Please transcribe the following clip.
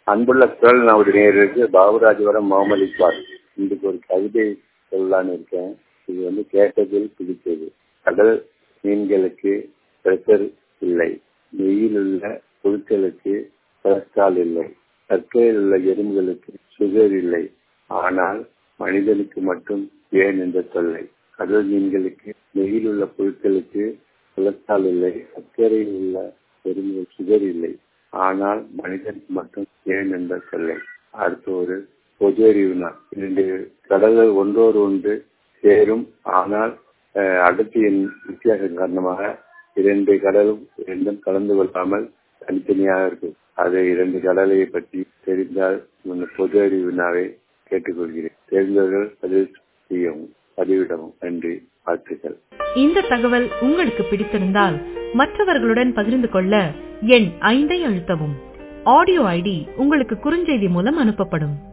அன்புள்ள குரல் நாவுடைய நேயர்களுக்கு பாபுராஜபுரம் முகமது இக்பால் இன்றைக்கு ஒரு கவிதை சொல்லலான்னு இருக்கேன் இது வந்து கேட்டதில் பிடித்தது கடல் மீன்களுக்கு பிரஷர் இல்லை வெயில் உள்ள புழுக்களுக்கு கொலஸ்ட்ரால் இல்லை சர்க்கரையில் உள்ள எறும்புகளுக்கு சுகர் இல்லை ஆனால் மனிதனுக்கு மட்டும் ஏன் என்ற தொல்லை கடல் மீன்களுக்கு வெயில் உள்ள புழுக்களுக்கு கொலஸ்ட்ரால் இல்லை சர்க்கரையில் உள்ள எறும்புகள் சுகர் இல்லை ஆனால் மனிதனுக்கு மட்டும் ஏன் என்ற தொல்லை அடுத்து ஒரு பொது அறிவுனா இரண்டு கடல்கள் ஒன்றோடு ஒன்று சேரும் ஆனால் அடர்த்தியின் வித்தியாசம் காரணமாக இரண்டு கடலும் இரண்டும் கலந்து கொள்ளாமல் தனித்தனியாக இருக்கும் அது இரண்டு கடலை பற்றி தெரிந்தால் பொது அறிவினாவை கேட்டுக்கொள்கிறேன் தெரிந்தவர்கள் பதில் செய்யவும் பதிவிடவும் நன்றி வாழ்த்துக்கள் இந்த தகவல் உங்களுக்கு பிடித்திருந்தால் மற்றவர்களுடன் பகிர்ந்து கொள்ள எண் ஐந்தை அழுத்தவும் ஆடியோ ஐடி உங்களுக்கு குறுஞ்செய்தி மூலம் அனுப்பப்படும்